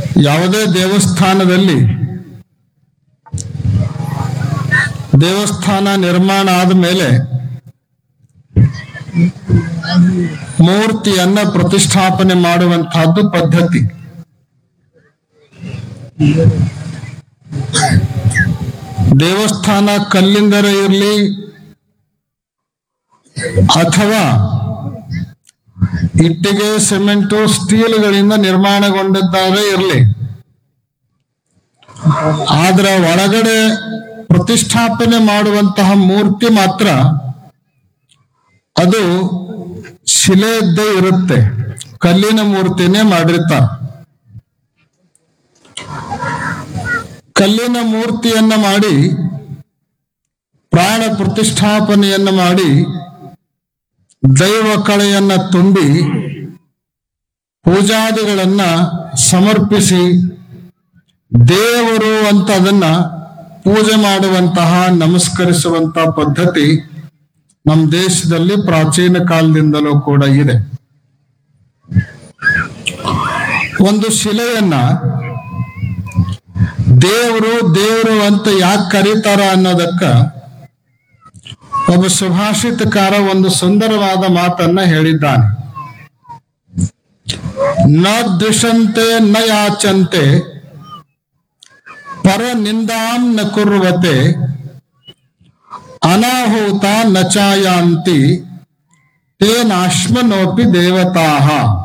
ಯಾವುದೇ ದೇವಸ್ಥಾನದಲ್ಲಿ ದೇವಸ್ಥಾನ ನಿರ್ಮಾಣ ಆದ ಮೇಲೆ ಮೂರ್ತಿಯನ್ನ ಪ್ರತಿಷ್ಠಾಪನೆ ಮಾಡುವಂತಹದ್ದು ಪದ್ಧತಿ ದೇವಸ್ಥಾನ ಕಲ್ಲಿಂದರ ಇರಲಿ ಅಥವಾ ಇಟ್ಟಿಗೆ ಸಿಮೆಂಟು ಸ್ಟೀಲ್ಗಳಿಂದ ನಿರ್ಮಾಣಗೊಂಡಿದ್ದಾರೆ ಇರಲಿ ಆದ್ರ ಒಳಗಡೆ ಪ್ರತಿಷ್ಠಾಪನೆ ಮಾಡುವಂತಹ ಮೂರ್ತಿ ಮಾತ್ರ ಅದು ಶಿಲೆಯದ್ದೇ ಇರುತ್ತೆ ಕಲ್ಲಿನ ಮೂರ್ತಿನೇ ಮಾಡಿರ್ತಾರೆ ಕಲ್ಲಿನ ಮೂರ್ತಿಯನ್ನ ಮಾಡಿ ಪ್ರಾಣ ಪ್ರತಿಷ್ಠಾಪನೆಯನ್ನ ಮಾಡಿ ದೈವ ಕಳೆಯನ್ನ ತುಂಬಿ ಪೂಜಾದಿಗಳನ್ನ ಸಮರ್ಪಿಸಿ ದೇವರು ಅಂತ ಅದನ್ನ ಪೂಜೆ ಮಾಡುವಂತಹ ನಮಸ್ಕರಿಸುವಂತಹ ಪದ್ಧತಿ ನಮ್ಮ ದೇಶದಲ್ಲಿ ಪ್ರಾಚೀನ ಕಾಲದಿಂದಲೂ ಕೂಡ ಇದೆ ಒಂದು ಶಿಲೆಯನ್ನ ದೇವರು ದೇವರು ಅಂತ ಯಾಕೆ ಕರೀತಾರ ಅನ್ನೋದಕ್ಕ ಒಬ್ಬ ಸುಭಾಷಿತಕಾರ ಒಂದು ಸುಂದರವಾದ ಮಾತನ್ನ ಹೇಳಿದ್ದಾನೆ ನ ದ್ವಿಷಂತೆ ನ ಯಾಚಂತೆ ಪರ ನಿಂದಾಂ ನ ಕುರ್ವತೆ ಅನಾಹೂತ ನ ಚಾಯಾಂತಿ ತೇನಾಶ್ಮನೋಪಿ ದೇವತಾಹ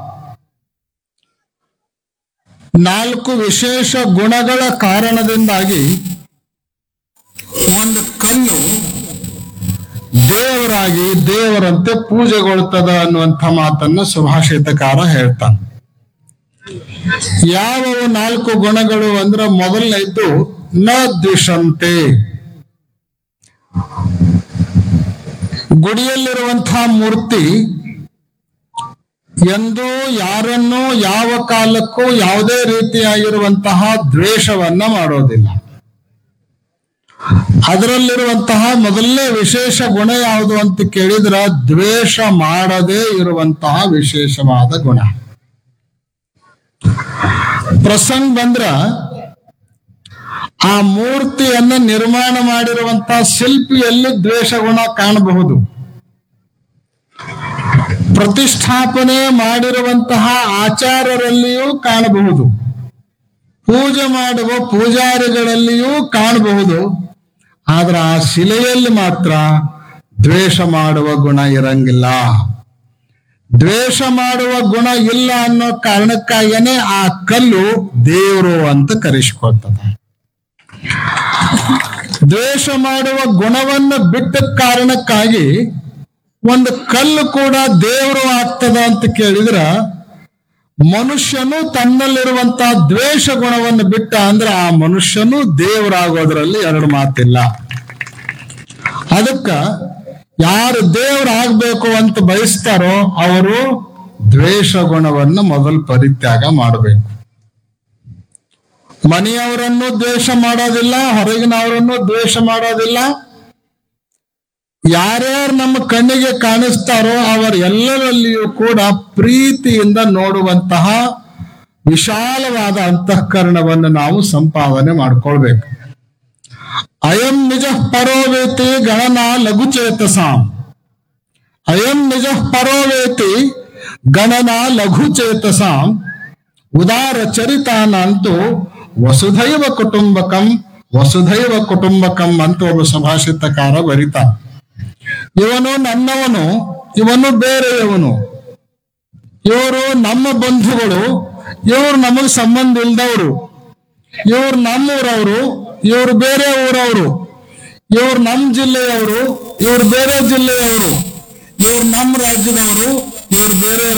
ನಾಲ್ಕು ವಿಶೇಷ ಗುಣಗಳ ಕಾರಣದಿಂದಾಗಿ ಒಂದು ಕಲ್ಲು ದೇವರಾಗಿ ದೇವರಂತೆ ಪೂಜೆಗೊಳ್ತದ ಅನ್ನುವಂಥ ಮಾತನ್ನ ಸುಭಾಷಿತಕಾರ ಹೇಳ್ತಾನೆ ಯಾವವು ನಾಲ್ಕು ಗುಣಗಳು ಅಂದ್ರೆ ಮೊದಲನೇದ್ದು ನ ದ್ವಿಷಂತೆ ಗುಡಿಯಲ್ಲಿರುವಂತಹ ಮೂರ್ತಿ ಎಂದೂ ಯಾರನ್ನೂ ಯಾವ ಕಾಲಕ್ಕೂ ಯಾವುದೇ ರೀತಿಯಾಗಿರುವಂತಹ ದ್ವೇಷವನ್ನ ಮಾಡೋದಿಲ್ಲ ಅದರಲ್ಲಿರುವಂತಹ ಮೊದಲನೇ ವಿಶೇಷ ಗುಣ ಯಾವುದು ಅಂತ ಕೇಳಿದ್ರ ದ್ವೇಷ ಮಾಡದೇ ಇರುವಂತಹ ವಿಶೇಷವಾದ ಗುಣ ಪ್ರಸಂಗ ಬಂದ್ರ ಆ ಮೂರ್ತಿಯನ್ನ ನಿರ್ಮಾಣ ಮಾಡಿರುವಂತಹ ಶಿಲ್ಪಿಯಲ್ಲಿ ದ್ವೇಷ ಗುಣ ಕಾಣಬಹುದು ಪ್ರತಿಷ್ಠಾಪನೆ ಮಾಡಿರುವಂತಹ ಆಚಾರರಲ್ಲಿಯೂ ಕಾಣಬಹುದು ಪೂಜೆ ಮಾಡುವ ಪೂಜಾರಿಗಳಲ್ಲಿಯೂ ಕಾಣಬಹುದು ಆದ್ರೆ ಆ ಶಿಲೆಯಲ್ಲಿ ಮಾತ್ರ ದ್ವೇಷ ಮಾಡುವ ಗುಣ ಇರಂಗಿಲ್ಲ ದ್ವೇಷ ಮಾಡುವ ಗುಣ ಇಲ್ಲ ಅನ್ನೋ ಕಾರಣಕ್ಕಾಗೇನೆ ಆ ಕಲ್ಲು ದೇವರು ಅಂತ ಕರೆಸ್ಕೊಳ್ತದೆ ದ್ವೇಷ ಮಾಡುವ ಗುಣವನ್ನು ಬಿಟ್ಟ ಕಾರಣಕ್ಕಾಗಿ ಒಂದು ಕಲ್ಲು ಕೂಡ ದೇವರು ಆಗ್ತದ ಅಂತ ಕೇಳಿದ್ರ ಮನುಷ್ಯನು ತನ್ನಲ್ಲಿರುವಂತಹ ದ್ವೇಷ ಗುಣವನ್ನು ಬಿಟ್ಟ ಅಂದ್ರೆ ಆ ಮನುಷ್ಯನು ದೇವರಾಗೋದ್ರಲ್ಲಿ ಎರಡು ಮಾತಿಲ್ಲ ಅದಕ್ಕ ಯಾರು ದೇವರಾಗಬೇಕು ಅಂತ ಬಯಸ್ತಾರೋ ಅವರು ದ್ವೇಷ ಗುಣವನ್ನು ಮೊದಲು ಪರಿತ್ಯಾಗ ಮಾಡಬೇಕು ಮನೆಯವರನ್ನು ದ್ವೇಷ ಮಾಡೋದಿಲ್ಲ ಹೊರಗಿನವರನ್ನು ದ್ವೇಷ ಮಾಡೋದಿಲ್ಲ ಯಾರ್ಯಾರು ನಮ್ಮ ಕಣ್ಣಿಗೆ ಕಾಣಿಸ್ತಾರೋ ಅವರೆಲ್ಲರಲ್ಲಿಯೂ ಕೂಡ ಪ್ರೀತಿಯಿಂದ ನೋಡುವಂತಹ ವಿಶಾಲವಾದ ಅಂತಃಕರಣವನ್ನು ನಾವು ಸಂಪಾದನೆ ಮಾಡ್ಕೊಳ್ಬೇಕು ಅಯಂ ನಿಜ ಪರೋವೇತಿ ಗಣನ ಲಘುಚೇತಸಾಂ ಅಯಂ ನಿಜ ಪರೋವೇತಿ ಗಣನ ಲಘುಚೇತಸಾಂ ಉದಾರ ಚರಿತಾನಂತೂ ವಸುಧೈವ ಕುಟುಂಬಕಂ ವಸುಧೈವ ಕುಟುಂಬಕಂ ಅಂತ ಒಬ್ಬ ಸುಭಾಷಿತಕಾರ ಬರಿತಾನೆ ಇವನು ನನ್ನವನು ಇವನು ಬೇರೆಯವನು ಇವರು ನಮ್ಮ ಬಂಧುಗಳು ಇವರು ನಮಗೆ ಸಂಬಂಧ ಇಲ್ದವರು ಇವ್ರು ನಮ್ಮೂರವರು ಇವ್ರು ಬೇರೆ ಊರವರು ಇವ್ರು ನಮ್ಮ ಜಿಲ್ಲೆಯವರು ಇವ್ರು ಬೇರೆ ಜಿಲ್ಲೆಯವರು ಇವ್ರು ನಮ್ಮ ರಾಜ್ಯದವರು ಇವ್ರು ಬೇರೆ